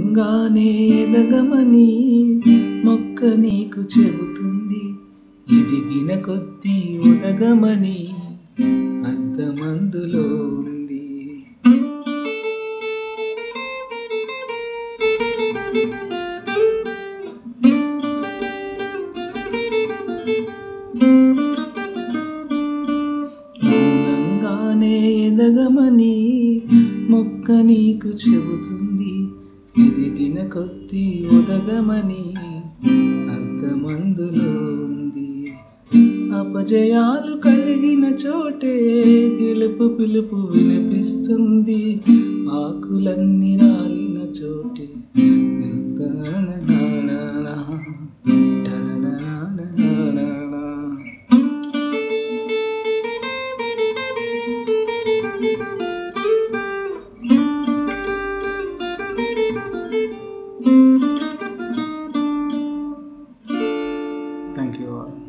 మౌనంగానే ఎదగమని మొక్క నీకు చెబుతుంది ఎదిగిన కొద్దీ ఉదగమని అర్థమందులో ఉంది మౌనంగానే ఎదగమని మొక్క నీకు చెబుతుంది ఎదిగిన కొద్దీ ఉదగమని అర్థమందులో ఉంది అపజయాలు కలిగిన చోటే గెలుపు పిలుపు వినిపిస్తుంది ఆకులన్నీ రాలిన చోటే ఎంత నననననా, టననననననా. Thank you all